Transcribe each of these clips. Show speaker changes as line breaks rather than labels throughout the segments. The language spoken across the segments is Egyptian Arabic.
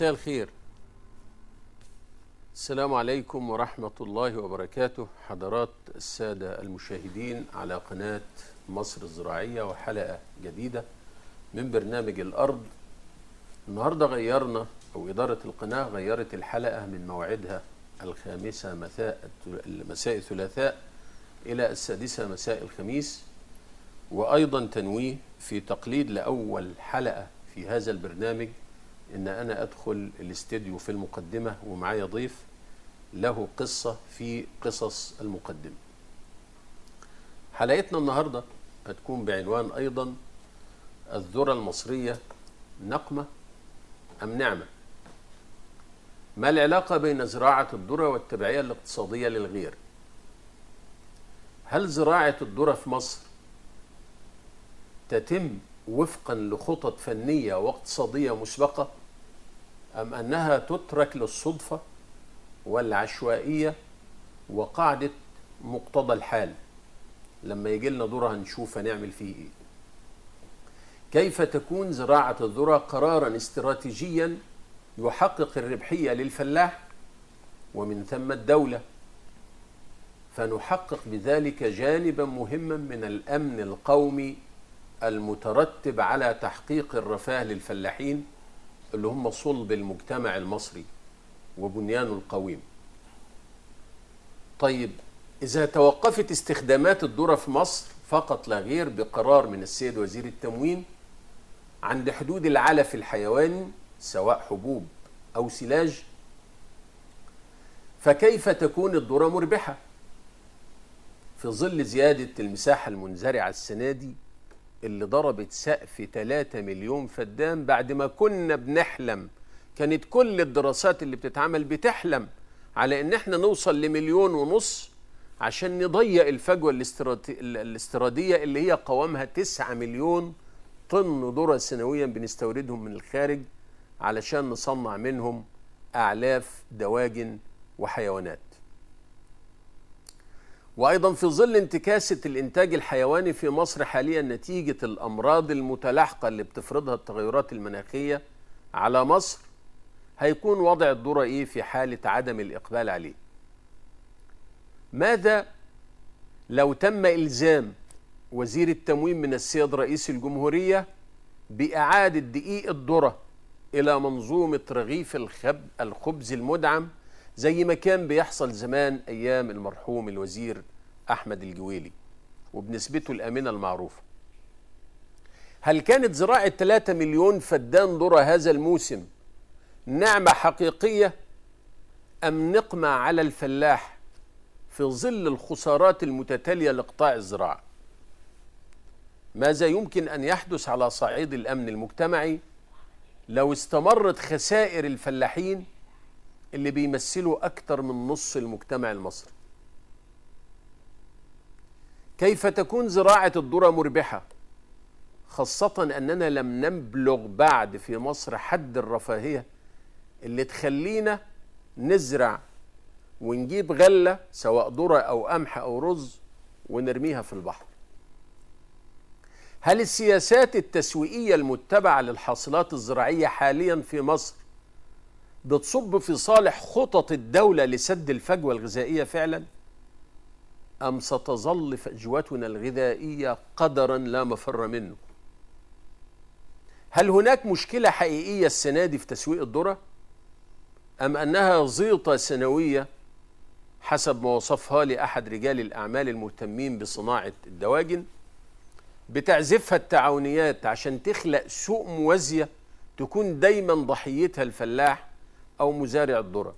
مساء الخير السلام عليكم ورحمة الله وبركاته حضرات السادة المشاهدين على قناة مصر الزراعية وحلقة جديدة من برنامج الأرض النهاردة غيرنا أو إدارة القناة غيرت الحلقة من موعدها الخامسة مساء مساء الثلاثاء إلى السادسة مساء الخميس وأيضا تنويه في تقليد لأول حلقة في هذا البرنامج ان انا ادخل الاستديو في المقدمه ومعايا ضيف له قصه في قصص المقدمه. حلقتنا النهارده هتكون بعنوان ايضا الذره المصريه نقمه ام نعمه؟ ما العلاقه بين زراعه الذره والتبعيه الاقتصاديه للغير؟ هل زراعه الذره في مصر تتم وفقا لخطط فنيه واقتصاديه مسبقه أم أنها تترك للصدفة والعشوائية وقاعدة مقتضى الحال لما يجي لنا ذرة هنشوف هنعمل فيه إيه كيف تكون زراعة الذرة قرارا استراتيجيا يحقق الربحية للفلاح ومن ثم الدولة فنحقق بذلك جانبا مهما من الأمن القومي المترتب على تحقيق الرفاه للفلاحين اللي هم صلب المجتمع المصري وبنيانه القويم طيب إذا توقفت استخدامات الذرة في مصر فقط لا غير بقرار من السيد وزير التموين عند حدود العلف الحيواني سواء حبوب أو سلاج فكيف تكون الذرة مربحة في ظل زيادة المساحة المنزرعة السنة دي اللي ضربت سقف 3 مليون فدان بعد ما كنا بنحلم كانت كل الدراسات اللي بتتعمل بتحلم على ان احنا نوصل لمليون ونص عشان نضيق الفجوة الاستيرادية اللي هي قوامها 9 مليون طن ذرة سنويا بنستوردهم من الخارج علشان نصنع منهم أعلاف دواجن وحيوانات وايضا في ظل انتكاسه الانتاج الحيواني في مصر حاليا نتيجه الامراض المتلاحقه اللي بتفرضها التغيرات المناخيه على مصر هيكون وضع الذره ايه في حاله عدم الاقبال عليه ماذا لو تم الزام وزير التموين من السيد رئيس الجمهوريه باعاده دقيق الذره الى منظومه رغيف الخب الخبز المدعم زي ما كان بيحصل زمان ايام المرحوم الوزير احمد الجويلي وبنسبته الامنه المعروفه. هل كانت زراعه 3 مليون فدان ذره هذا الموسم نعمه حقيقيه ام نقمه على الفلاح في ظل الخسارات المتتاليه لقطاع الزراعه؟ ماذا يمكن ان يحدث على صعيد الامن المجتمعي لو استمرت خسائر الفلاحين اللي بيمثلوا أكثر من نص المجتمع المصري كيف تكون زراعة الذرة مربحة خاصة أننا لم نبلغ بعد في مصر حد الرفاهية اللي تخلينا نزرع ونجيب غلة سواء ذرة أو قمح أو رز ونرميها في البحر هل السياسات التسويقية المتبعة للحاصلات الزراعية حاليا في مصر بتصب في صالح خطط الدولة لسد الفجوة الغذائية فعلا أم ستظل فجوتنا الغذائية قدرا لا مفر منه هل هناك مشكلة حقيقية السنة دي في تسويق الذرة أم أنها زيطة سنوية حسب ما وصفها لي أحد رجال الأعمال المهتمين بصناعة الدواجن بتعزفها التعاونيات عشان تخلق سوق موازية تكون دايما ضحيتها الفلاح أو مزارع الذرة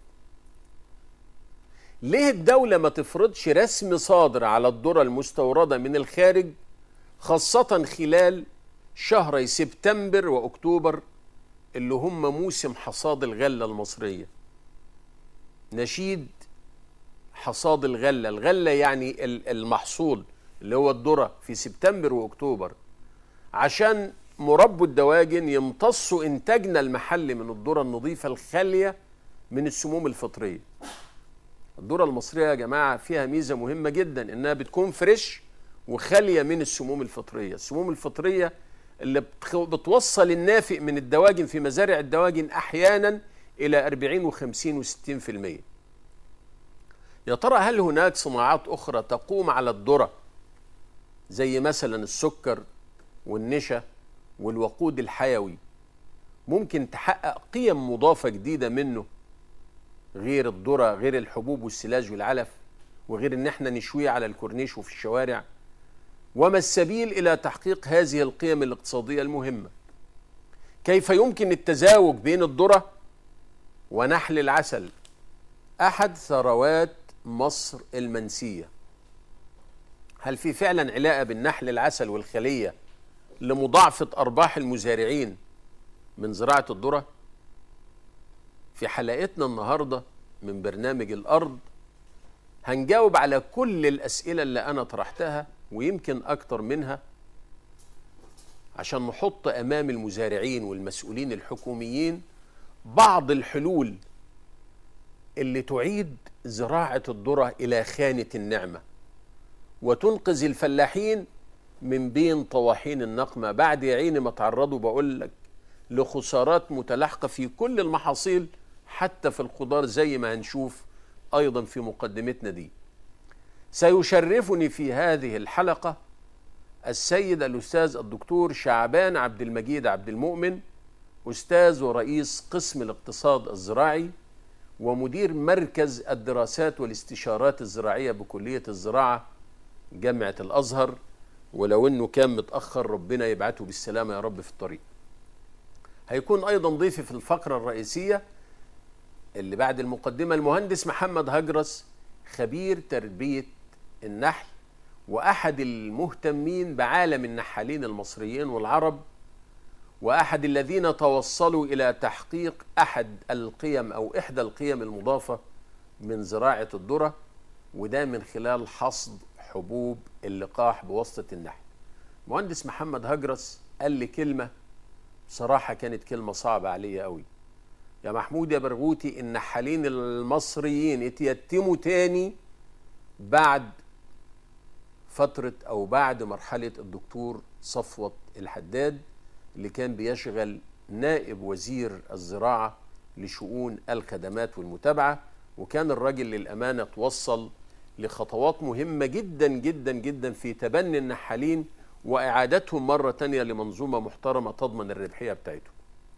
ليه الدولة ما تفرضش رسم صادر على الذرة المستوردة من الخارج خاصة خلال شهري سبتمبر وأكتوبر اللي هم موسم حصاد الغلة المصرية نشيد حصاد الغلة الغلة يعني المحصول اللي هو الذرة في سبتمبر وأكتوبر عشان مربوا الدواجن يمتصوا إنتاجنا المحلي من الذرة النظيفة الخالية من السموم الفطرية الذرة المصرية يا جماعة فيها ميزة مهمة جدا إنها بتكون فريش وخالية من السموم الفطرية السموم الفطرية اللي بتوصل النافق من الدواجن في مزارع الدواجن أحيانا إلى 40 و50 و60% يا ترى هل هناك صناعات أخرى تقوم على الذرة زي مثلا السكر والنشا والوقود الحيوي ممكن تحقق قيم مضافة جديدة منه غير الذرة غير الحبوب والسلاج والعلف وغير ان احنا نشويه على الكورنيش وفي الشوارع وما السبيل الى تحقيق هذه القيم الاقتصادية المهمة كيف يمكن التزاوج بين الذرة ونحل العسل احد ثروات مصر المنسية هل في فعلا علاقة بين نحل العسل والخلية لمضاعفة أرباح المزارعين من زراعة الذرة في حلقتنا النهاردة من برنامج الأرض هنجاوب على كل الأسئلة اللي أنا طرحتها ويمكن أكتر منها عشان نحط أمام المزارعين والمسؤولين الحكوميين بعض الحلول اللي تعيد زراعة الذرة إلى خانة النعمة وتنقذ الفلاحين من بين طواحين النقمة بعد يا عيني ما تعرضوا بقول لك لخسارات متلاحقة في كل المحاصيل حتى في الخضار زي ما هنشوف أيضا في مقدمتنا دي سيشرفني في هذه الحلقة السيد الأستاذ الدكتور شعبان عبد المجيد عبد المؤمن أستاذ ورئيس قسم الاقتصاد الزراعي ومدير مركز الدراسات والاستشارات الزراعية بكلية الزراعة جامعة الأزهر ولو أنه كان متأخر ربنا يبعته بالسلامة يا رب في الطريق هيكون أيضا ضيفي في الفقرة الرئيسية اللي بعد المقدمة المهندس محمد هجرس خبير تربية النحل وأحد المهتمين بعالم النحالين المصريين والعرب وأحد الذين توصلوا إلى تحقيق أحد القيم أو إحدى القيم المضافة من زراعة الذرة وده من خلال حصد حبوب اللقاح بواسطة النحل مهندس محمد هجرس قال لي كلمة بصراحة كانت كلمة صعبة عليا قوي يا محمود يا برغوتي النحالين المصريين اتيتموا تاني بعد فترة أو بعد مرحلة الدكتور صفوت الحداد اللي كان بيشغل نائب وزير الزراعة لشؤون الخدمات والمتابعة وكان الراجل للأمانة توصل لخطوات مهمة جدا جدا جدا في تبني النحالين وإعادتهم مرة تانية لمنظومة محترمة تضمن الربحية بتاعتهم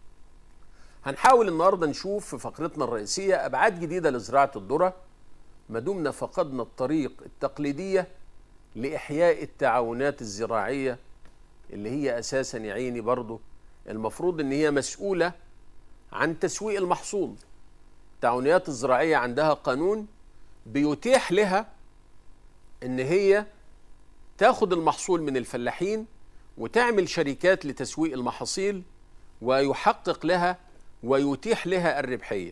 هنحاول النهاردة نشوف في فقرتنا الرئيسية أبعاد جديدة لزراعة الذرة ما دمنا فقدنا الطريق التقليدية لإحياء التعاونات الزراعية اللي هي أساسا يا عيني برضه المفروض إن هي مسؤولة عن تسويق المحصول التعاونيات الزراعية عندها قانون بيتيح لها إن هي تاخد المحصول من الفلاحين وتعمل شركات لتسويق المحاصيل ويحقق لها ويتيح لها الربحيه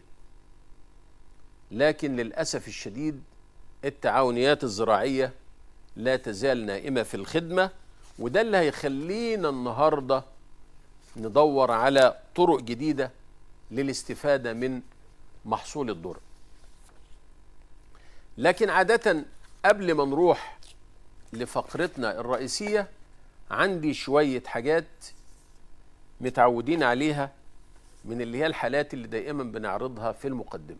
لكن للاسف الشديد التعاونيات الزراعيه لا تزال نائمه في الخدمه وده اللي هيخلينا النهارده ندور على طرق جديده للاستفاده من محصول الذره لكن عاده قبل ما نروح لفقرتنا الرئيسيه عندي شويه حاجات متعودين عليها من اللي هي الحالات اللي دائما بنعرضها في المقدمة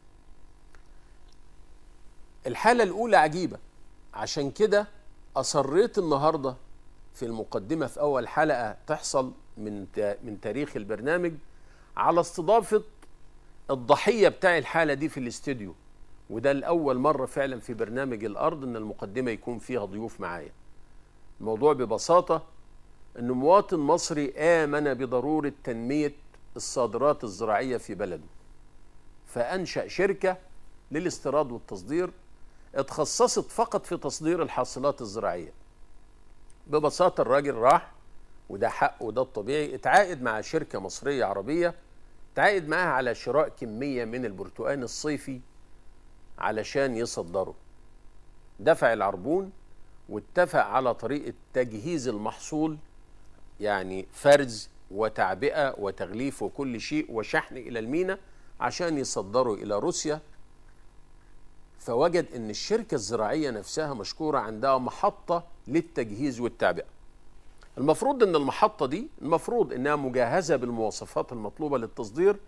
الحالة الأولى عجيبة عشان كده أصريت النهاردة في المقدمة في أول حلقة تحصل من من تاريخ البرنامج على استضافة الضحية بتاع الحالة دي في الاستوديو وده الأول مرة فعلا في برنامج الأرض إن المقدمة يكون فيها ضيوف معايا الموضوع ببساطة أن مواطن مصري آمن بضرورة تنمية الصادرات الزراعية في بلده فأنشأ شركة للاستيراد والتصدير اتخصصت فقط في تصدير الحاصلات الزراعية ببساطة الراجل راح وده حق وده الطبيعي اتعاقد مع شركة مصرية عربية اتعاقد معاها على شراء كمية من البرتقال الصيفي علشان يصدره دفع العربون واتفق على طريقة تجهيز المحصول يعني فرز وتعبئة وتغليف وكل شيء وشحن إلى المينا عشان يصدروا إلى روسيا فوجد أن الشركة الزراعية نفسها مشكورة عندها محطة للتجهيز والتعبئة المفروض أن المحطة دي المفروض أنها مجهزة بالمواصفات المطلوبة للتصدير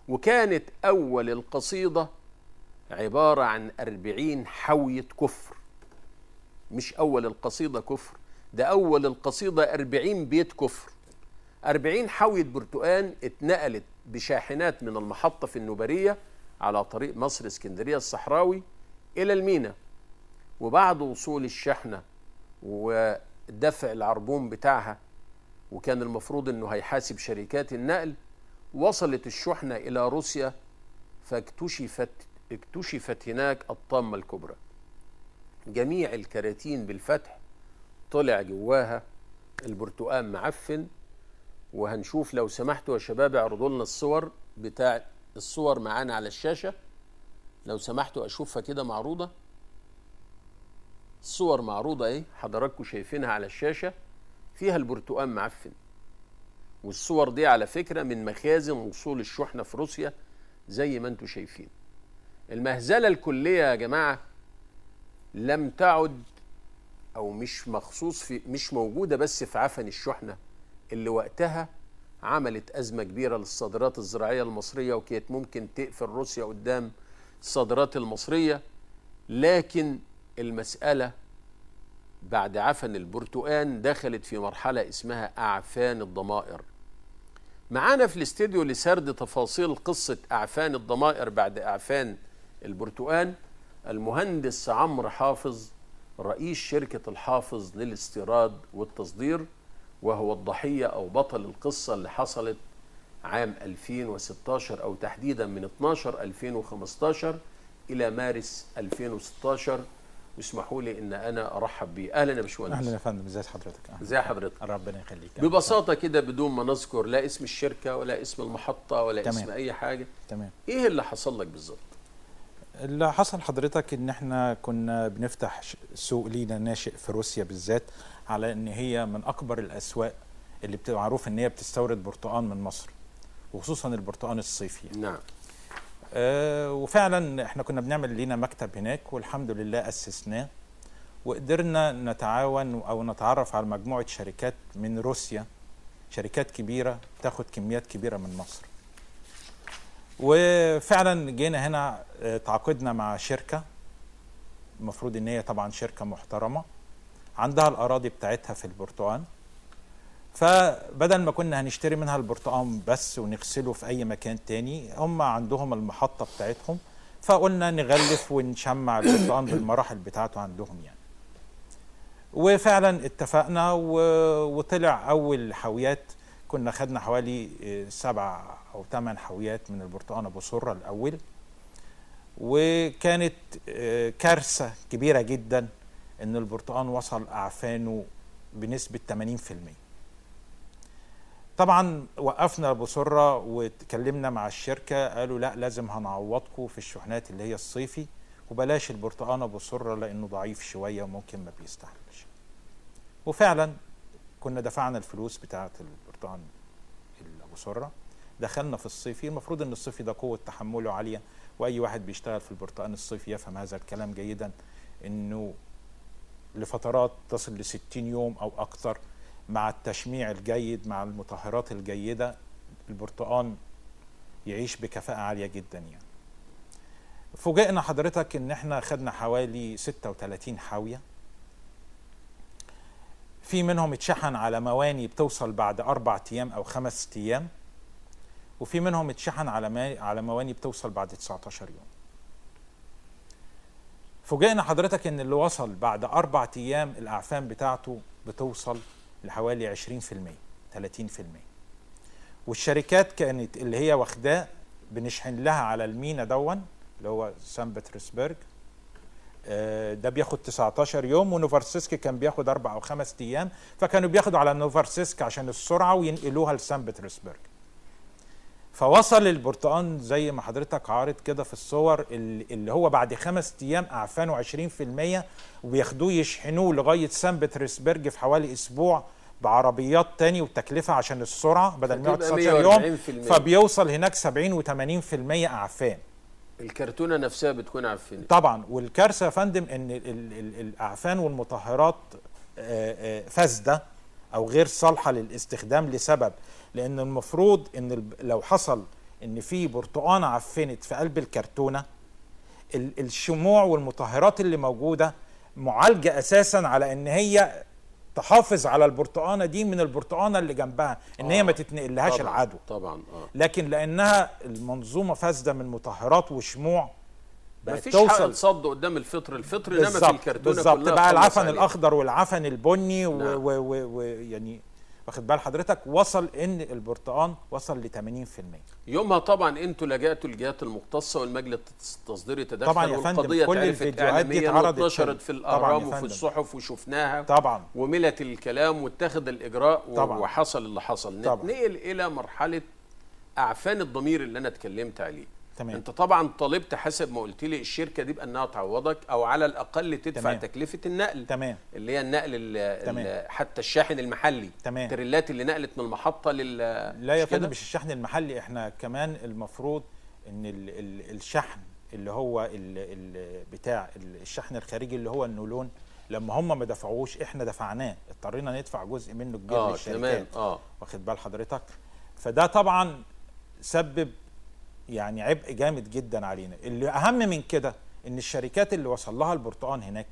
وكانت أول القصيدة عبارة عن أربعين حوية كفر مش أول القصيدة كفر ده أول القصيدة أربعين بيت كفر أربعين حوية برتقان اتنقلت بشاحنات من المحطة في النوبرية على طريق مصر اسكندرية الصحراوي إلى المينا وبعد وصول الشحنة ودفع العربون بتاعها وكان المفروض انه هيحاسب شركات النقل وصلت الشحنة إلى روسيا فاكتشفت اكتشفت هناك الطامة الكبرى جميع الكراتين بالفتح طلع جواها البرتقال معفن وهنشوف لو سمحتوا يا شباب اعرضوا لنا الصور بتاع الصور معانا على الشاشة لو سمحتوا أشوفها كده معروضة الصور معروضة ايه حضراتكم شايفينها على الشاشة فيها البرتقال معفن والصور دي على فكرة من مخازن وصول الشحنة في روسيا زي ما انتم شايفين المهزلة الكلية يا جماعة لم تعد أو مش مخصوص في مش موجودة بس في عفن الشحنة اللي وقتها عملت أزمة كبيرة للصادرات الزراعية المصرية وكانت ممكن تقفل روسيا قدام الصادرات المصرية لكن المسألة بعد عفن البرتقان دخلت في مرحلة اسمها أعفان الضمائر معانا في الاستديو لسرد تفاصيل قصة أعفان الضمائر بعد أعفان البرتقان المهندس عمرو حافظ رئيس شركة الحافظ للاستيراد والتصدير وهو الضحية أو بطل القصة اللي حصلت عام 2016 أو تحديدا من 12 2015 إلى مارس 2016 واسمحوا لي ان انا ارحب بيه اهلا يا باشمهندس
اهلا يا فندم ازي حضرتك
ازي حضرتك
ربنا يخليك
ببساطه كده بدون ما نذكر لا اسم الشركه ولا اسم المحطه ولا
تمام.
اسم اي حاجه
تمام
ايه اللي حصل لك بالظبط
اللي حصل حضرتك ان احنا كنا بنفتح ش- سوق لينا ناشئ في روسيا بالذات على ان هي من اكبر الاسواق اللي بتبقى معروف ان هي بتستورد برتقان من مصر وخصوصا البرتقان الصيفي
نعم
آه وفعلا احنا كنا بنعمل لينا مكتب هناك والحمد لله اسسناه وقدرنا نتعاون او نتعرف على مجموعه شركات من روسيا شركات كبيره تاخد كميات كبيره من مصر وفعلا جينا هنا آه، تعاقدنا مع شركه المفروض ان هي طبعا شركه محترمه عندها الاراضي بتاعتها في البرتقال فبدل ما كنا هنشتري منها البرتقال بس ونغسله في اي مكان تاني هم عندهم المحطه بتاعتهم فقلنا نغلف ونشمع البرتقال بالمراحل بتاعته عندهم يعني وفعلا اتفقنا و... وطلع اول حاويات كنا خدنا حوالي آه، سبع او ثمان حاويات من البرتقال ابو سره الاول وكانت آه، كارثه كبيره جدا ان البرتقال وصل اعفانه بنسبه 80% طبعا وقفنا ابو سره واتكلمنا مع الشركه قالوا لا لازم هنعوضكم في الشحنات اللي هي الصيفي وبلاش البرتقال ابو سره لانه ضعيف شويه وممكن ما بيستحملش وفعلا كنا دفعنا الفلوس بتاعه البرتقال ابو سره دخلنا في الصيفي المفروض ان الصيفي ده قوه تحمله عاليه واي واحد بيشتغل في البرتقال الصيفي يفهم هذا الكلام جيدا انه لفترات تصل ل 60 يوم او اكثر مع التشميع الجيد مع المطهرات الجيده البرتقال يعيش بكفاءه عاليه جدا يعني فوجئنا حضرتك ان احنا خدنا حوالي 36 حاويه في منهم اتشحن على مواني بتوصل بعد اربع ايام او خمس ايام وفي منهم اتشحن على ما على مواني بتوصل بعد 19 يوم فوجئنا حضرتك ان اللي وصل بعد اربع ايام الاعفان بتاعته بتوصل لحوالي 20% 30% والشركات كانت اللي هي واخداه بنشحن لها على المينا دون اللي هو سان بطرسبرج آه، ده بياخد 19 يوم ونوفارسيسك كان بياخد اربع او خمس ايام فكانوا بياخدوا على نوفارسيسك عشان السرعه وينقلوها لسان بطرسبرج فوصل البرتقال زي ما حضرتك عارض كده في الصور اللي اللي هو بعد خمس ايام اعفانه 20% وبياخدوه يشحنوه لغايه سان بطرسبرج في حوالي اسبوع بعربيات تاني وتكلفه عشان السرعه بدل ما يقعد
فتبقى
19 يوم
140%.
فبيوصل هناك 70 و80% اعفان
الكرتونه نفسها بتكون عفنت
طبعا والكارثه يا فندم ان ال ال ال الاعفان والمطهرات آه، آه، فاسده او غير صالحه للاستخدام لسبب لان المفروض ان الب- لو حصل ان في برتقانه عفنت في قلب الكرتونه ال- الشموع والمطهرات اللي موجوده معالجه اساسا على ان هي تحافظ على البرتقانه دي من البرتقانه اللي جنبها ان هي
آه.
ما تتنقلهاش
طبعاً،
العدوى
طبعا اه
لكن لانها المنظومه فاسده من مطهرات وشموع
ما
بقت
فيش
توصل
حق صد قدام الفطر الفطر نما في
بالظبط
الكرتونه
بالظبط
كلها
بقى
خلص
العفن
عليه.
الاخضر والعفن البني
نعم.
ويعني واخد بال حضرتك وصل ان البرتقان وصل ل 80%
يومها طبعا انتوا لجأتوا الجهات المختصه والمجلس التصديري تدخل
طبعا يا فندم،
والقضيه
كل
اتعرفت
الفيديوهات دي
اعلاميا
اتعرضت
واتنشرت
في-
في
طبعاً يا
الاهرام وفي
فندم.
الصحف وشفناها
طبعا
وملت الكلام واتخذ الاجراء و-
طبعاً.
وحصل اللي حصل
طبعاً.
نتنقل الى مرحله اعفان الضمير اللي انا اتكلمت عليه
تمام.
انت طبعا طالبت حسب ما قلت لي الشركه دي بانها تعوضك او على الاقل تدفع
تمام.
تكلفه النقل
تمام
اللي هي النقل ال-
تمام.
ال- حتى الشاحن المحلي
تمام.
التريلات اللي نقلت من المحطه لل
لا يا
مش كده؟
فندم مش الشحن المحلي احنا كمان المفروض ان ال ال الشحن اللي هو ال ال بتاع ال- الشحن الخارجي اللي هو النولون لما هم ما دفعوش احنا دفعناه اضطرينا ندفع جزء منه كبير
اه
للشركات
تمام اه
واخد بال حضرتك فده طبعا سبب يعني عبء جامد جدا علينا اللي اهم من كده ان الشركات اللي وصل لها البرتقان هناك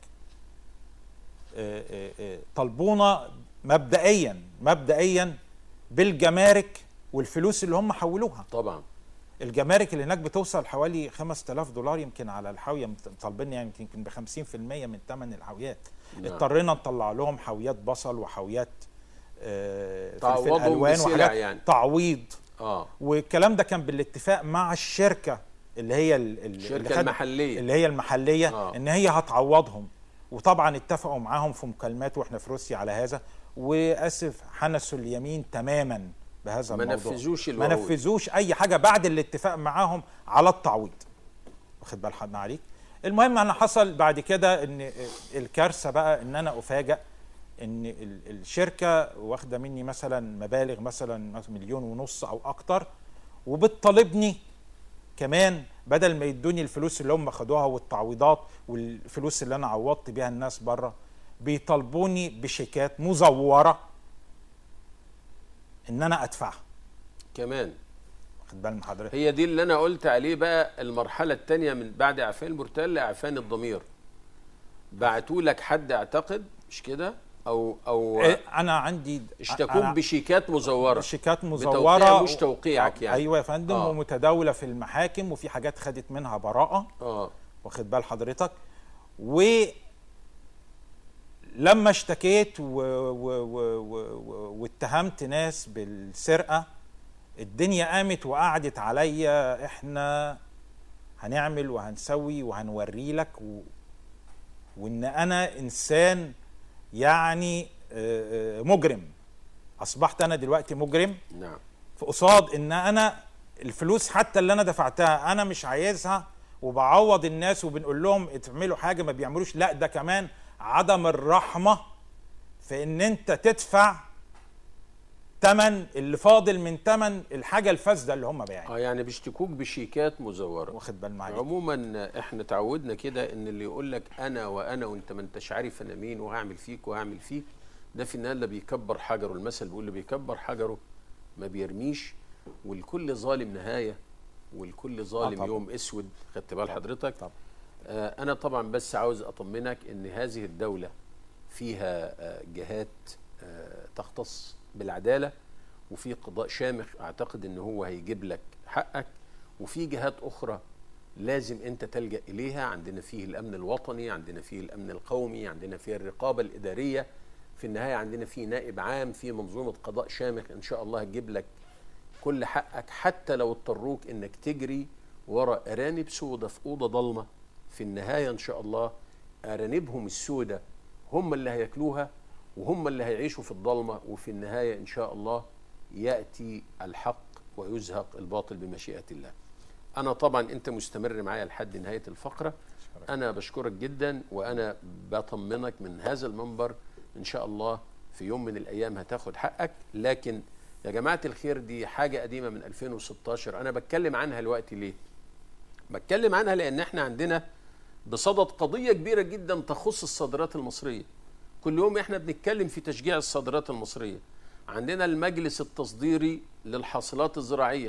آه، آه، آه، طلبونا مبدئيا مبدئيا بالجمارك والفلوس اللي هم حولوها
طبعا
الجمارك اللي هناك بتوصل حوالي 5000 دولار يمكن على الحاويه طالبين يعني يمكن ب 50% من ثمن الحاويات
نعم.
اضطرينا نطلع لهم حاويات بصل وحاويات آه، فلفل
تعوضهم
الوان
بسلع
وحاجات
يعني.
تعويض
اه
والكلام ده كان بالاتفاق مع الشركه اللي هي ال- ال- اللي
الشركه
خد-
المحليه
اللي هي المحليه
آه.
ان هي هتعوضهم وطبعا اتفقوا معاهم في مكالمات واحنا في روسيا على هذا واسف حنسوا اليمين تماما بهذا
ما
الموضوع
نفذوش
ما
الوعود.
نفذوش اي حاجه بعد الاتفاق معاهم على التعويض واخد بال حد عليك المهم انا حصل بعد كده ان الكارثه بقى ان انا افاجئ ان ال- الشركه واخده مني مثلا مبالغ مثلا مثلاً مليون ونص او اكتر وبتطالبني كمان بدل ما يدوني الفلوس اللي هم خدوها والتعويضات والفلوس اللي انا عوضت بيها الناس بره بيطالبوني بشيكات مزوره ان انا ادفعها
كمان
واخد بال من حضرتك
هي دي اللي انا قلت عليه بقى المرحله الثانيه من بعد اعفان البرتقال لاعفان الضمير بعتوا لك حد اعتقد مش كده او او
إيه، انا عندي
اشتكوك
أنا-
بشيكات مزوره
شيكات
بتوقيع
مزوره
مش توقيعك يعني.
ايوه يا فندم
آه.
ومتداوله في المحاكم وفي حاجات خدت منها براءه
اه
واخد بال حضرتك و لما اشتكيت و... و... و... و... و... واتهمت ناس بالسرقه الدنيا قامت وقعدت عليا احنا هنعمل وهنسوي وهنوري لك و... وان انا انسان يعني آه، آه، مجرم اصبحت انا دلوقتي مجرم
نعم
في قصاد ان انا الفلوس حتى اللي انا دفعتها انا مش عايزها وبعوض الناس وبنقول لهم تعملوا حاجه ما بيعملوش لا ده كمان عدم الرحمه في ان انت تدفع تمن اللي فاضل من تمن الحاجه الفاسده اللي هم بايعينها
اه يعني بيشتكوك بشيكات مزوره
واخد بال معايا
عموما احنا تعودنا كده ان اللي يقول لك انا وانا وانت ما انتش عارف انا مين وهعمل فيك وهعمل فيك ده في النهايه اللي بيكبر حجره المثل بيقول اللي بيكبر حجره ما بيرميش والكل ظالم نهايه والكل ظالم
طبعا.
يوم اسود خدت بال حضرتك
طبعا.
آه انا طبعا بس عاوز اطمنك ان هذه الدوله فيها آه جهات آه تختص بالعداله وفي قضاء شامخ اعتقد ان هو هيجيب لك حقك وفي جهات اخرى لازم انت تلجا اليها عندنا فيه الامن الوطني عندنا فيه الامن القومي عندنا فيه الرقابه الاداريه في النهايه عندنا فيه نائب عام في منظومه قضاء شامخ ان شاء الله هتجيب لك كل حقك حتى لو اضطروك انك تجري ورا ارانب سودة في اوضه ضلمه في النهايه ان شاء الله ارانبهم السودة هم اللي هياكلوها وهم اللي هيعيشوا في الضلمه وفي النهايه ان شاء الله ياتي الحق ويزهق الباطل بمشيئه الله. انا طبعا انت مستمر معايا لحد نهايه الفقره انا بشكرك جدا وانا بطمنك من هذا المنبر ان شاء الله في يوم من الايام هتاخد حقك لكن يا جماعه الخير دي حاجه قديمه من 2016 انا بتكلم عنها الوقت ليه بتكلم عنها لان احنا عندنا بصدد قضيه كبيره جدا تخص الصادرات المصريه كل يوم احنا بنتكلم في تشجيع الصادرات المصريه عندنا المجلس التصديري للحاصلات الزراعيه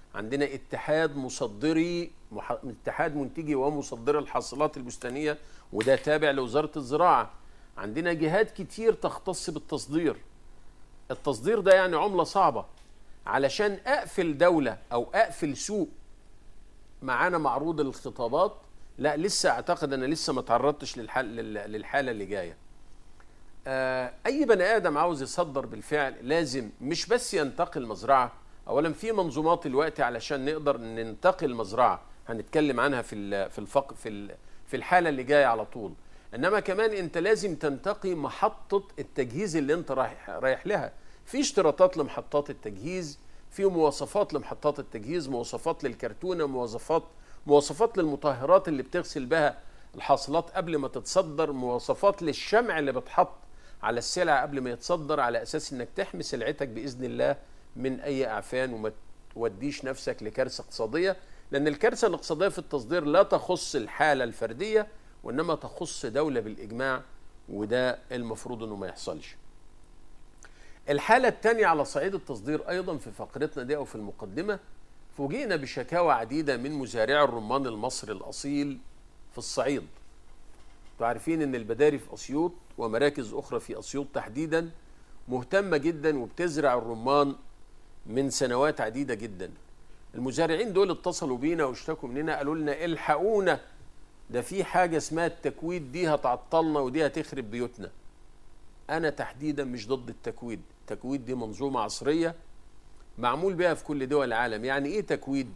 عندنا اتحاد مصدري مح... اتحاد منتجي ومصدري الحاصلات البستانيه وده تابع لوزاره الزراعه عندنا جهات كتير تختص بالتصدير التصدير ده يعني عمله صعبه علشان اقفل دوله او اقفل سوق معانا معروض الخطابات لا لسه اعتقد انا لسه ما تعرضتش للحال للحاله اللي جايه آه، اي بني ادم عاوز يصدر بالفعل لازم مش بس ينتقل مزرعه اولا في منظومات الوقت علشان نقدر ننتقل مزرعه هنتكلم عنها في ال- في الفق في ال- في الحاله اللي جايه على طول انما كمان انت لازم تنتقي محطه التجهيز اللي انت رايح رايح لها في اشتراطات لمحطات التجهيز في مواصفات لمحطات التجهيز مواصفات للكرتونه مواصفات مواصفات للمطهرات اللي بتغسل بها الحاصلات قبل ما تتصدر مواصفات للشمع اللي بتحط على السلع قبل ما يتصدر على اساس انك تحمي سلعتك باذن الله من اي اعفان وما توديش نفسك لكارثه اقتصاديه لان الكارثه الاقتصاديه في التصدير لا تخص الحاله الفرديه وانما تخص دوله بالاجماع وده المفروض انه ما يحصلش. الحاله الثانيه على صعيد التصدير ايضا في فقرتنا دي او في المقدمه فوجئنا بشكاوى عديده من مزارعي الرمان المصري الاصيل في الصعيد. انتوا عارفين ان البداري في اسيوط ومراكز اخرى في اسيوط تحديدا مهتمه جدا وبتزرع الرمان من سنوات عديده جدا. المزارعين دول اتصلوا بينا واشتكوا مننا قالوا لنا الحقونا ده في حاجه اسمها التكويد دي هتعطلنا ودي هتخرب بيوتنا. انا تحديدا مش ضد التكويد، التكويد دي منظومه عصريه معمول بها في كل دول العالم، يعني ايه تكويد؟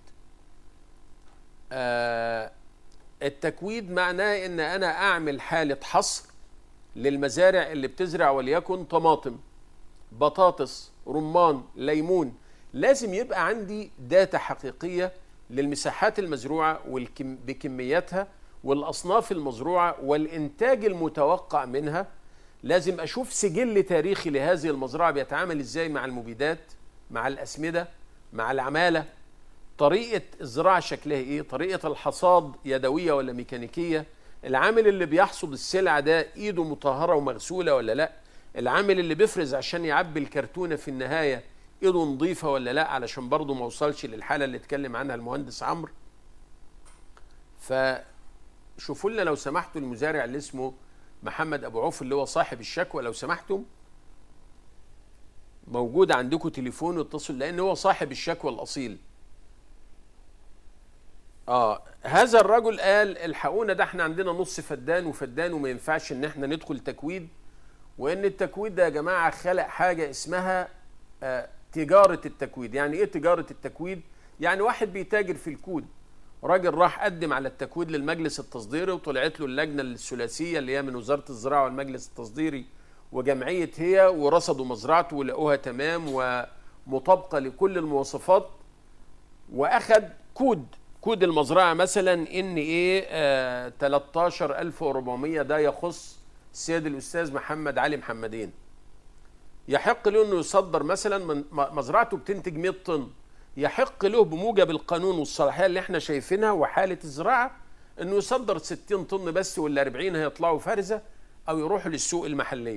آه التكويد معناه ان انا اعمل حاله حصر للمزارع اللي بتزرع وليكن طماطم بطاطس رمان ليمون لازم يبقى عندي داتا حقيقيه للمساحات المزروعه والكم بكمياتها والاصناف المزروعه والانتاج المتوقع منها لازم اشوف سجل تاريخي لهذه المزرعه بيتعامل ازاي مع المبيدات مع الاسمده مع العماله طريقه الزراعه شكلها ايه طريقه الحصاد يدويه ولا ميكانيكيه العامل اللي بيحصد السلعه ده ايده مطهره ومغسوله ولا لا العامل اللي بيفرز عشان يعبي الكرتونه في النهايه ايده نظيفه ولا لا علشان برضه ما اوصلش للحاله اللي اتكلم عنها المهندس عمرو فشوفوا لنا لو سمحتوا المزارع اللي اسمه محمد ابو عوف اللي هو صاحب الشكوى لو سمحتم موجود عندكم تليفون واتصل لان هو صاحب الشكوى الاصيل اه هذا الرجل قال الحقونا ده احنا عندنا نص فدان وفدان وما ينفعش ان احنا ندخل تكويد وان التكويد ده يا جماعه خلق حاجه اسمها آه تجاره التكويد يعني ايه تجاره التكويد يعني واحد بيتاجر في الكود راجل راح قدم على التكويد للمجلس التصديري وطلعت له اللجنه الثلاثيه اللي هي من وزاره الزراعه والمجلس التصديري وجمعيه هي ورصدوا مزرعته ولقوها تمام ومطابقه لكل المواصفات واخد كود كود المزرعه مثلا ان ايه آه 13400 ده يخص السيد الاستاذ محمد علي محمدين يحق له انه يصدر مثلا من مزرعته بتنتج 100 طن يحق له بموجب القانون والصلاحيه اللي احنا شايفينها وحاله الزراعه انه يصدر 60 طن بس ولا 40 هيطلعوا فرزه او يروحوا للسوق المحليه.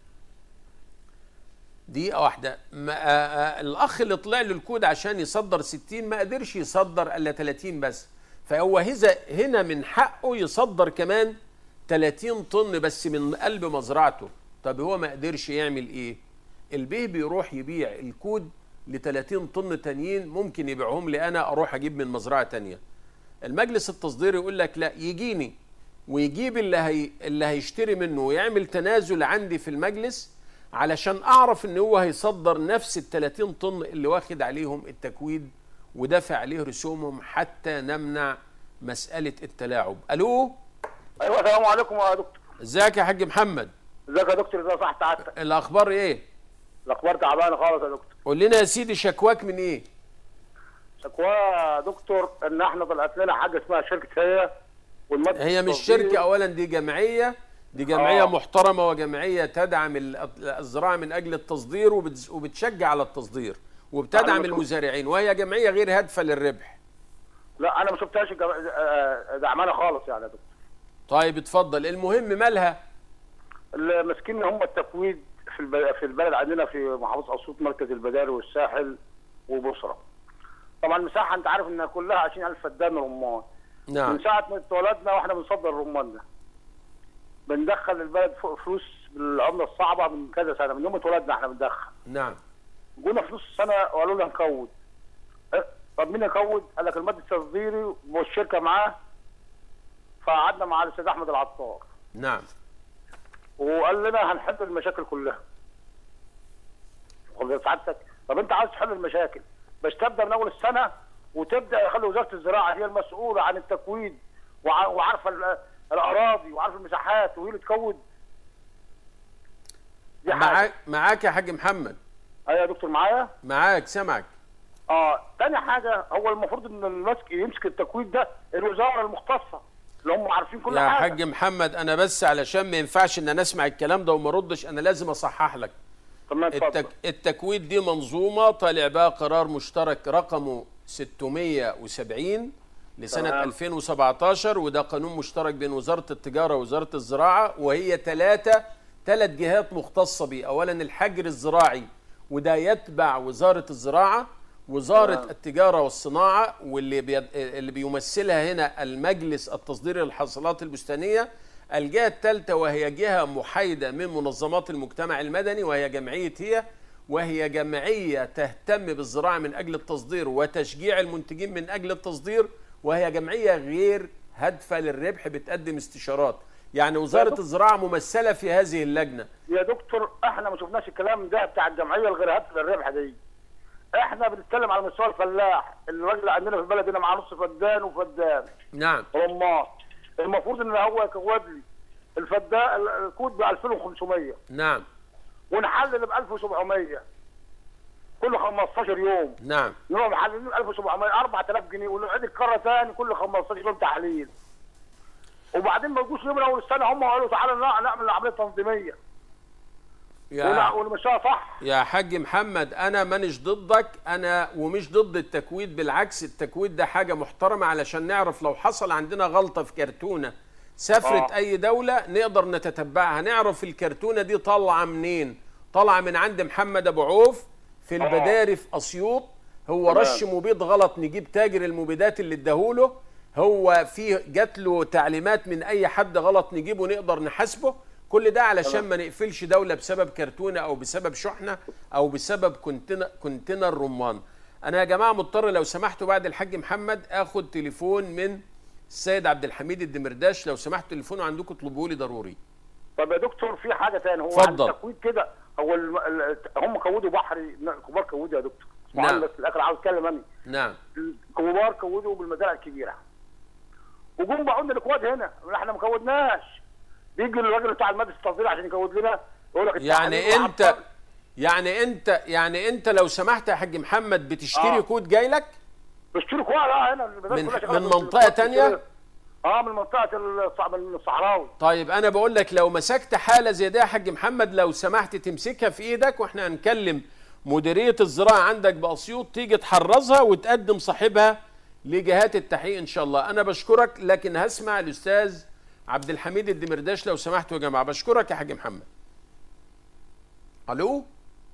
دقيقة واحدة ما آه الأخ اللي طلع له الكود عشان يصدر 60 ما قدرش يصدر إلا 30 بس فهو هذا هنا من حقه يصدر كمان 30 طن بس من قلب مزرعته طب هو ما قدرش يعمل إيه؟ البيه بيروح يبيع الكود ل 30 طن تانيين ممكن يبيعهم لي انا اروح اجيب من مزرعه تانية المجلس التصديري يقول لك لا يجيني ويجيب اللي هي اللي هيشتري منه ويعمل تنازل عندي في المجلس علشان اعرف ان هو هيصدر نفس ال 30 طن اللي واخد عليهم التكويد ودافع عليه رسومهم حتى نمنع مساله التلاعب الو
ايوه السلام عليكم يا دكتور
ازيك يا حاج محمد
ازيك يا دكتور ازي صحت سعادتك
الاخبار ايه
الاخبار تعبانه خالص يا دكتور
قول لنا يا سيدي شكواك من ايه
شكوى يا دكتور ان احنا طلعت لنا حاجه اسمها شركه هي والمادة
هي مش
التصدير-
شركة أولا دي جمعية دي جمعية
آه.
محترمة وجمعية تدعم ال- الزراعة من أجل التصدير وبتز- وبتشجع على التصدير وبتدعم
أنا بشوف-
المزارعين وهي جمعية غير هادفة للربح
لا انا ما شفتهاش الجم- آه، دعمانه خالص يعني يا دكتور
طيب اتفضل المهم مالها
اللي ماسكين هم التفويض في الب- في البلد عندنا في محافظه اسيوط مركز البداري والساحل وبصره طبعا المساحه انت عارف انها كلها 20000 فدان رمان
نعم
من ساعه ما اتولدنا واحنا بنصدر الرمان ده بندخل البلد فوق فلوس بالعمله الصعبه من كذا سنه من يوم ما اتولدنا احنا بندخل
نعم
جونا في نص السنه وقالوا لنا نكود إيه؟ طب مين يكود؟ قال لك المد التصديري والشركه معاه فقعدنا مع الاستاذ احمد العطار
نعم
وقال لنا هنحل المشاكل كلها. خد سعادتك طب انت عايز تحل المشاكل بس تبدا من اول السنه وتبدا يخلي وزاره الزراعه هي المسؤوله عن التكوين وع- وعارفه ال- الاراضي وعارفه المساحات وهي اللي تكود. دي حاجه
معاك معاك يا حاج محمد
ايوه يا دكتور معايا؟
معاك سامعك
اه تاني حاجه هو المفروض ان المسك يمسك التكوين ده الوزاره المختصه اللي هم عارفين كل
يا
حاجه
حاج محمد انا بس علشان ما ينفعش ان انا اسمع الكلام ده وما اردش انا لازم اصحح لك
تمام اتفضل
التك... التكويد دي منظومه طالع بها قرار مشترك رقمه 670 لسنه
تمام.
2017 وده قانون مشترك بين وزاره التجاره ووزاره الزراعه وهي ثلاثه ثلاث جهات مختصه بيه اولا الحجر الزراعي وده يتبع وزاره الزراعه وزاره
تمام.
التجاره والصناعه واللي بي... اللي بيمثلها هنا المجلس التصديري للحاصلات البستانيه الجهه الثالثه وهي جهه محايده من منظمات المجتمع المدني وهي جمعيه هي وهي جمعيه تهتم بالزراعه من اجل التصدير وتشجيع المنتجين من اجل التصدير وهي جمعيه غير هادفه للربح بتقدم استشارات يعني وزاره الزراعه ممثله في هذه اللجنه
يا دكتور احنا ما شفناش الكلام ده بتاع الجمعيه الغير هادفه للربح دي احنا بنتكلم على مستوى الفلاح الراجل عندنا في البلد هنا معاه نص فدان وفدان
نعم
رمان المفروض ان هو يكود لي الفدان الكود ب 2500
نعم
ونحلل ب 1700 كل 15 يوم
نعم
نروح محللين 1700 4000 جنيه ونعيد الكره تاني كل 15 يوم تحليل وبعدين ما يجوش يوم من اول السنه هم قالوا تعالى نع- نعمل عمليه تنظيميه
يا
ونع- ونمشيها صح
يا حاج محمد انا مانيش ضدك انا ومش ضد التكويد بالعكس التكويد ده حاجه محترمه علشان نعرف لو حصل عندنا غلطه في كرتونه سافرت
آه.
اي دوله نقدر نتتبعها نعرف الكرتونه دي طالعه منين طالعه من عند محمد ابو عوف في البداري في اسيوط هو
تمام.
رش مبيد غلط نجيب تاجر المبيدات اللي اداهوله هو في جات له تعليمات من اي حد غلط نجيبه نقدر نحاسبه كل ده علشان ما نقفلش دولة بسبب كرتونة أو بسبب شحنة أو بسبب كونتينر كونتينر رمان أنا يا جماعة مضطر لو سمحتوا بعد الحاج محمد آخد تليفون من السيد عبد الحميد الدمرداش لو سمحتوا تليفونه عندكم اطلبوه لي ضروري
طب يا دكتور في حاجه تاني هو
اتفضل.
عن التكويد كده هو الم... ال- هم كودوا بحري كبار كودوا يا دكتور
نعم.
نعم. بس في الاخر عاوز اتكلم انا
نعم
الكبار كودوا بالمزارع الكبيره وجم باعوا لنا الكواد هنا احنا ما كودناش بيجي الراجل بتاع المجلس التصدير عشان يكود لنا يقول لك
يعني
التحليل
أنت
وعطل.
يعني أنت يعني أنت لو سمحت يا حاج محمد بتشتري
آه.
كود جاي لك
بيشتروا كواد اه هنا المزارع
من-
كلها شغالة
من
بال-
منطقة
بالكواد
تانية؟
كده. اه من منطقه الصع- من الصحراوي
طيب انا بقول لك لو مسكت حاله زي دي يا حاج محمد لو سمحت تمسكها في ايدك واحنا هنكلم مديريه الزراعه عندك باسيوط تيجي تحرزها وتقدم صاحبها لجهات التحقيق ان شاء الله انا بشكرك لكن هسمع الاستاذ عبد الحميد الدمرداش لو سمحتوا يا جماعه بشكرك يا حاج محمد الو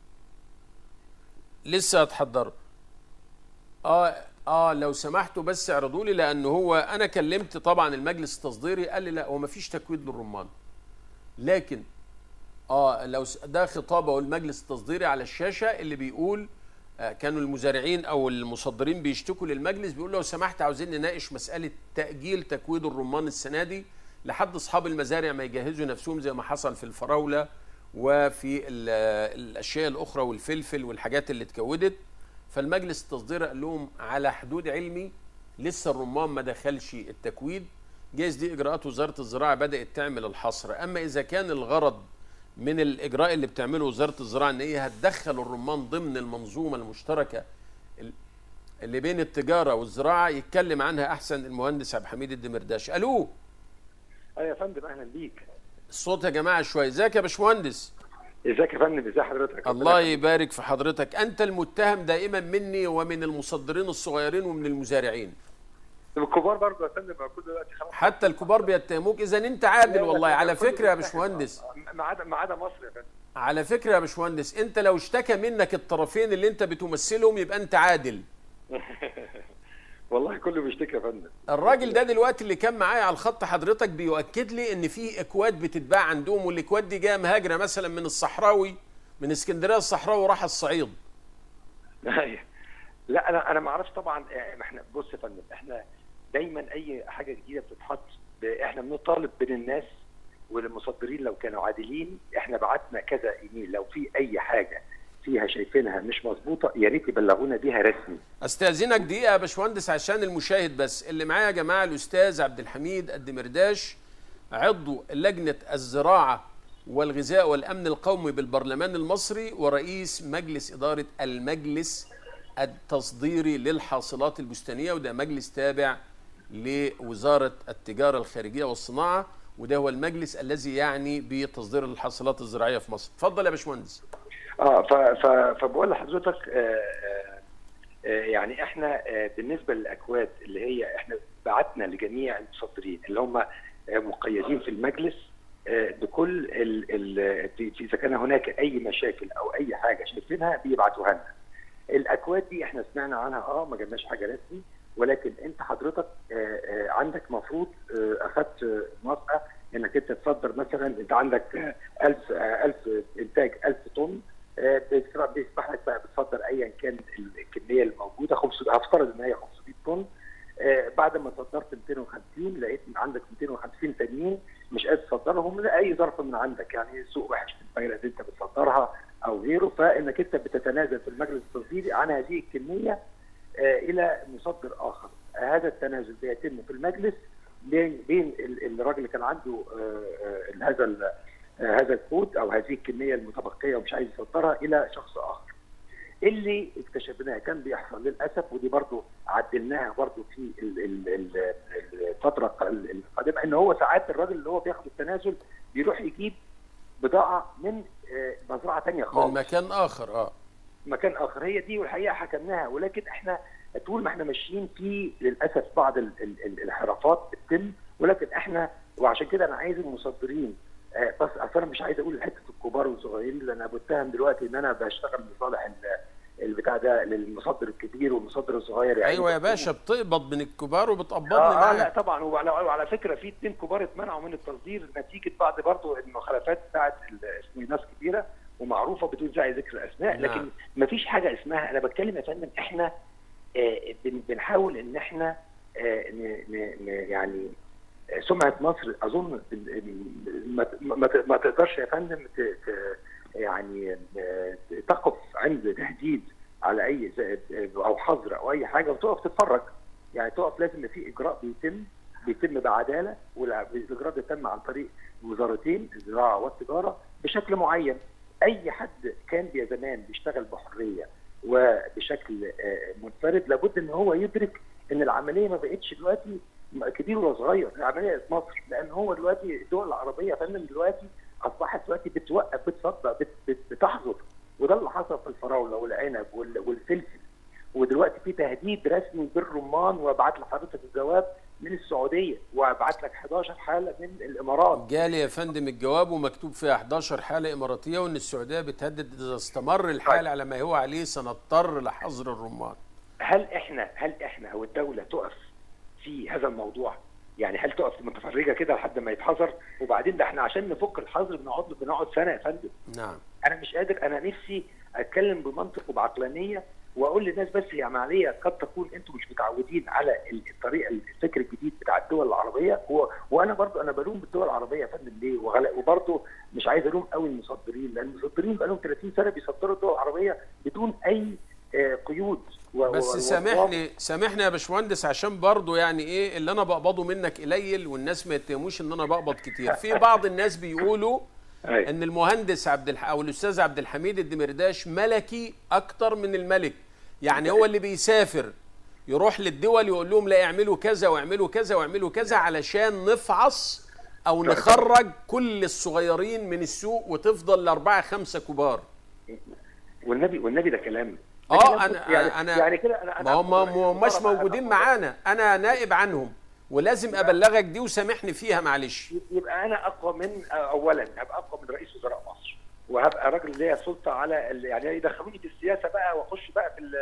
لسه هتحضروا اه اه لو سمحتوا بس اعرضوا لي لان هو انا كلمت طبعا المجلس التصديري قال لي لا هو ما فيش تكويد للرمان لكن اه لو س- ده خطابه المجلس التصديري على الشاشه اللي بيقول آه كانوا المزارعين او المصدرين بيشتكوا للمجلس بيقول لو سمحت عاوزين نناقش مساله تاجيل تكويد الرمان السنه دي لحد اصحاب المزارع ما يجهزوا نفسهم زي ما حصل في الفراوله وفي ال- الاشياء الاخرى والفلفل والحاجات اللي اتكودت فالمجلس التصديري قال لهم على حدود علمي لسه الرمان ما دخلش التكويد جايز دي اجراءات وزاره الزراعه بدات تعمل الحصر اما اذا كان الغرض من الاجراء اللي بتعمله وزاره الزراعه ان هي هتدخل الرمان ضمن المنظومه المشتركه ال- اللي بين التجاره والزراعه يتكلم عنها احسن المهندس عبد الحميد الدمرداش الو
ايوه يا فندم اهلا بيك
الصوت يا جماعه شويه ازيك يا باشمهندس
ازيك يا فندم ازي حضرتك
الله يبارك في حضرتك انت المتهم دائما مني ومن المصدرين الصغيرين ومن المزارعين
الكبار برضه يا فندم ما كل دلوقتي خلاص
حتى الكبار بيتهموك اذا انت عادل والله على فكره يا باشمهندس
ما عدا ما عدا مصر يا فندم
على فكره يا باشمهندس انت لو اشتكى منك الطرفين اللي انت بتمثلهم يبقى انت عادل
والله كله بيشتكي يا فندم
الراجل ده دلوقتي اللي كان معايا على الخط حضرتك بيؤكد لي ان في اكواد بتتباع عندهم والاكواد دي جايه مهاجره مثلا من الصحراوي من اسكندريه الصحراوي وراح الصعيد
أيوة. لا انا انا ما اعرفش طبعا آه، احنا بص يا فندم احنا دايما اي حاجه جديده بتتحط ب- احنا بنطالب بين الناس والمصدرين لو كانوا عادلين احنا بعتنا كذا ايميل لو في اي حاجه فيها شايفينها مش مظبوطه يا ريت يبلغونا بيها رسمي
استاذنك دقيقه يا باشمهندس عشان المشاهد بس اللي معايا يا جماعه الاستاذ عبد الحميد الدمرداش عضو لجنه الزراعه والغذاء والامن القومي بالبرلمان المصري ورئيس مجلس اداره المجلس التصديري للحاصلات البستانيه وده مجلس تابع لوزاره التجاره الخارجيه والصناعه وده هو المجلس الذي يعني بتصدير الحاصلات الزراعيه في مصر اتفضل يا باشمهندس
اه ف ف فبقول لحضرتك آه آه آه يعني احنا آه بالنسبه للاكواد اللي هي احنا بعتنا لجميع المصدرين اللي هم آه مقيدين في المجلس آه بكل ال ال في- في- اذا كان هناك اي مشاكل او اي حاجه شايفينها بيبعتوها لنا. الاكواد دي احنا سمعنا عنها اه ما جبناش حاجه رسمي ولكن انت حضرتك آه، آه، عندك مفروض آه، اخذت آه، موافقه انك انت تصدر مثلا انت عندك آه، 1000 آه، 1000 انتاج 1000 طن آه، بيسمح بيسمح لك بقى بتصدر ايا كان الكميه الموجوده 500 هفترض ان هي 500 طن آه، بعد ما صدرت 250 لقيت ان عندك 250 تانيين مش قادر تصدرهم لاي ظرف من عندك يعني سوق وحش في البلد اللي انت بتصدرها او غيره فانك انت بتتنازل في المجلس التصديري عن هذه الكميه آه، الى مصدر اخر هذا التنازل بيتم في المجلس بين بين ال- الراجل اللي كان عنده آه، آه، هذا ال- آه، هذا الكود او هذه الكميه المتبقيه ومش عايز يصدرها الى شخص اخر اللي اكتشفناه كان بيحصل للاسف ودي برضو عدلناها برضو في ال- ال- ال- الفتره القادمه ان هو ساعات الراجل اللي هو بياخد التنازل بيروح يجيب بضاعه من آه، مزرعه ثانيه خالص
من مكان اخر اه
مكان اخر هي دي والحقيقه حكمناها ولكن احنا طول ما احنا ماشيين في للاسف بعض ال- ال- ال- الانحرافات بتتم ولكن احنا وعشان كده انا عايز المصدرين آه، بس اصل انا مش عايز اقول حته الكبار والصغيرين لان انا بتهم دلوقتي ان انا بشتغل لصالح ال- البتاع ده للمصدر الكبير والمصدر الصغير يعني
ايوه يا باشا بتقبض من الكبار وبتقبضني
آه, آه لا
معاك
طبعا وعلى, وعلى فكره في اثنين كبار اتمنعوا من التصدير نتيجه بعض برضه المخالفات بتاعت ال- اسمه ناس كبيره ومعروفه بدون داعي ذكر اسماء
نعم.
لكن ما فيش حاجه اسمها انا بتكلم يا فندم احنا آه بن- بنحاول ان احنا آه ن- ن- ن- يعني آه، سمعه مصر اظن ال- ال- ما- ما ت- ما تقدرش يا فندم ت- ت- يعني آه، تقف عند تهديد على اي ز- او حظر او اي حاجه وتقف تتفرج يعني تقف لازم يبقى في اجراء بيتم بيتم بعداله والاجراء ده تم عن طريق وزارتين الزراعه والتجاره بشكل معين اي حد كان بي زمان بيشتغل بحريه وبشكل آه، منفرد لابد ان هو يدرك ان العمليه ما بقتش دلوقتي كبير ولا صغير العمليه في مصر لان هو دلوقتي الدول العربيه يا فندم دلوقتي اصبحت دلوقتي بتوقف بتصدق بت- بت- بتحظر وده اللي حصل في الفراوله والعنب وال- والفلفل ودلوقتي في تهديد رسمي بالرمان وابعت لحضرتك الجواب من السعوديه وابعت لك 11 حاله من الامارات
جالي يا فندم الجواب ومكتوب فيها 11 حالة إماراتية وإن السعودية بتهدد إذا استمر الحال
طيب.
على ما هو عليه سنضطر لحظر الرمان
هل احنا هل احنا او الدوله تقف في هذا الموضوع؟ يعني هل تقف متفرجه كده لحد ما يتحظر وبعدين ده احنا عشان نفك الحظر بنقعد بنقعد سنه يا فندم
نعم
انا مش قادر انا نفسي اتكلم بمنطق وبعقلانيه واقول للناس بس هي عمليه قد تكون انتم مش متعودين على الطريقه الفكر الجديد بتاع الدول العربيه و... وانا برضو انا بلوم بالدول العربيه يا فندم ليه وغل... وبرضو مش عايز الوم قوي المصدرين لان المصدرين بقى لهم 30 سنه بيصدروا الدول العربيه بدون اي آه، قيود و...
بس
و-
سامحني سامحني يا باشمهندس عشان برضو يعني ايه اللي انا بقبضه منك قليل والناس ما يتهموش ان انا بقبض كتير في بعض الناس بيقولوا
أيوة.
ان المهندس عبد الح... او الاستاذ عبد الحميد الدمرداش ملكي اكتر من الملك يعني هو اللي بيسافر يروح للدول يقول لهم لا اعملوا كذا واعملوا كذا واعملوا كذا علشان نفعص او نخرج كل الصغيرين من السوق وتفضل الاربعه خمسه كبار
والنبي والنبي ده كلام ده
اه
كلام
انا
يعني
انا
يعني كده انا
ما هم ما هماش موجودين معانا انا نائب عنهم ولازم ابلغك دي وسامحني فيها معلش
يبقى انا اقوى من اولا هبقى اقوى من رئيس وزراء مصر وهبقى راجل ليا سلطه على ال- يعني يدخلوني في السياسه بقى واخش بقى في ال- في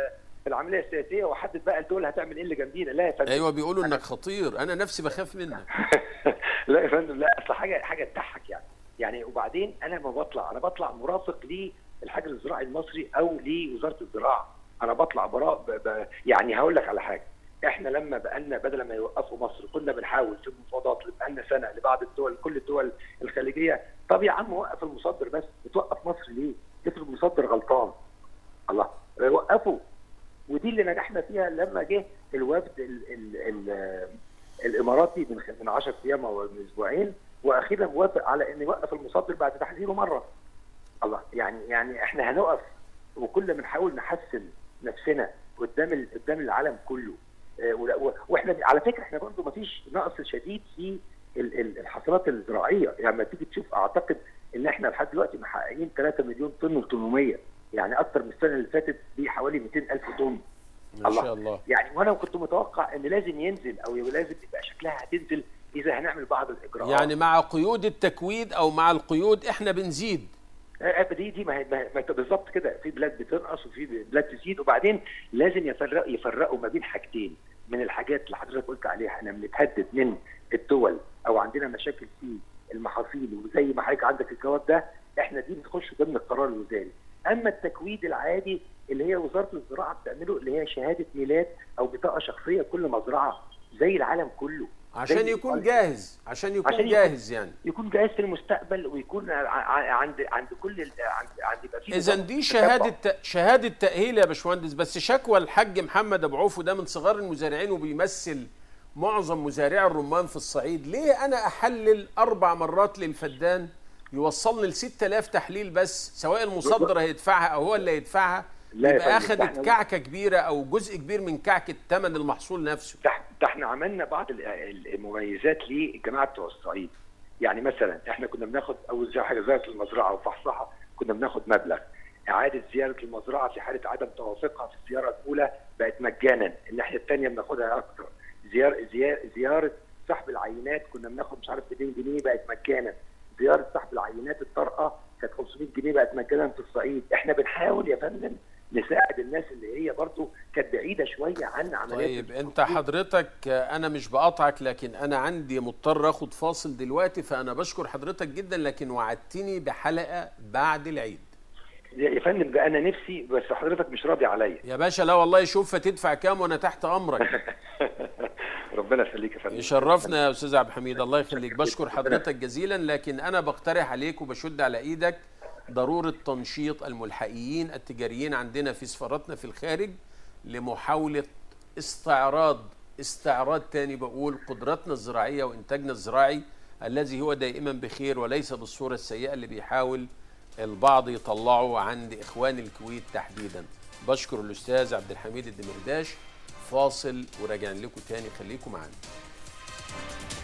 العمليه السياسيه واحدد بقى الدول هتعمل ايه اللي جنبينا لا يا فندم
ايوه بيقولوا انك خطير انا نفسي بخاف منك
لا يا فندم لا اصل حاجه حاجه تضحك يعني يعني وبعدين انا ما بطلع انا بطلع مرافق للحجر الزراعي المصري او لوزاره الزراعه انا بطلع براء ب... ب... يعني هقول لك على حاجه احنا لما بقالنا بدل ما يوقفوا مصر كنا بنحاول في المفاوضات اللي بقالنا سنه لبعض الدول كل الدول الخليجيه طب يا عم وقف المصدر بس بتوقف مصر ليه؟ افرض المصدر غلطان الله وقفوا ودي اللي نجحنا فيها لما جه الوفد ال ال ال الاماراتي من من 10 ايام او من اسبوعين واخيرا وافق على ان يوقف المصدر بعد تحذيره مره. الله يعني يعني احنا هنقف وكل ما نحاول نحسن نفسنا قدام ال- قدام العالم كله آه، ولا- و- واحنا على فكره احنا برضه ما فيش نقص شديد في ال- ال- الحصلات الزراعيه يعني لما تيجي تشوف اعتقد ان احنا لحد دلوقتي محققين 3 مليون طن و800 يعني اكتر من السنه اللي فاتت بحوالي 200 الف طن
ما شاء الله
يعني وانا كنت متوقع ان لازم ينزل او لازم يبقى شكلها هتنزل اذا هنعمل بعض الاجراءات
يعني مع قيود التكويد او مع القيود احنا بنزيد
آه، دي دي ما هي ما هي- ما هي بالظبط كده في بلاد بتنقص وفي بلاد تزيد وبعدين لازم يفرق يفرقوا ما بين حاجتين من الحاجات اللي حضرتك قلت عليها احنا بنتهدد من الدول او عندنا مشاكل في المحاصيل وزي ما حضرتك عندك الجواب ده احنا دي بتخش ضمن القرار الوزاري اما التكويد العادي اللي هي وزاره الزراعه بتعمله اللي هي شهاده ميلاد او بطاقه شخصيه كل مزرعه زي العالم كله
عشان
زي
يكون
إيطاليا.
جاهز عشان يكون
عشان يكون-
جاهز يعني
يكون جاهز في المستقبل ويكون ع- ع- عند عند كل ال- عند عند يبقى في
اذا
نظام
دي
تتبع.
شهاده ت- شهاده تاهيل يا باشمهندس بس شكوى الحاج محمد ابو عوف وده من صغار المزارعين وبيمثل معظم مزارعي الرمان في الصعيد ليه انا احلل اربع مرات للفدان يوصلني ل 6000 تحليل بس سواء المصدر هيدفعها او هو اللي هيدفعها
لا يا
يبقى
فندم، ده
اخذت
إحنا-
كعكه كبيره او جزء كبير من كعكه ثمن المحصول نفسه
ده ده احنا عملنا بعض ال- ال- المميزات للجماعه بتوع الصعيد يعني مثلا احنا كنا بناخد اول زي حاجه زياره المزرعه وفحصها كنا بناخد مبلغ اعاده زياره المزرعه في حاله عدم توافقها في الزياره الاولى بقت مجانا الناحيه الثانيه بناخدها اكثر زيار زيار زياره سحب العينات كنا بناخد مش عارف 200 جنيه بقت مجانا زياره سحب العينات الطارئه كانت 500 جنيه بقت مجانا في الصعيد احنا بنحاول يا فندم نساعد الناس اللي هي برضو كانت بعيده شويه عن عمليات
طيب انت حضرتك انا مش بقاطعك لكن انا عندي مضطر اخد فاصل دلوقتي فانا بشكر حضرتك جدا لكن وعدتني بحلقه بعد العيد
يا فندم ده انا نفسي بس حضرتك مش راضي عليا
يا باشا لا والله شوف هتدفع كام وانا تحت امرك
ربنا يخليك يا فندم
يشرفنا يا استاذ عبد الحميد الله يخليك بشكر حضرتك جزيلا لكن انا بقترح عليك وبشد على ايدك ضروره تنشيط الملحقيين التجاريين عندنا في سفاراتنا في الخارج لمحاوله استعراض استعراض تاني بقول قدراتنا الزراعيه وانتاجنا الزراعي الذي هو دائما بخير وليس بالصوره السيئه اللي بيحاول البعض يطلعه عند اخوان الكويت تحديدا بشكر الاستاذ عبد الحميد الدمرداش فاصل وراجعين لكم تاني خليكم معانا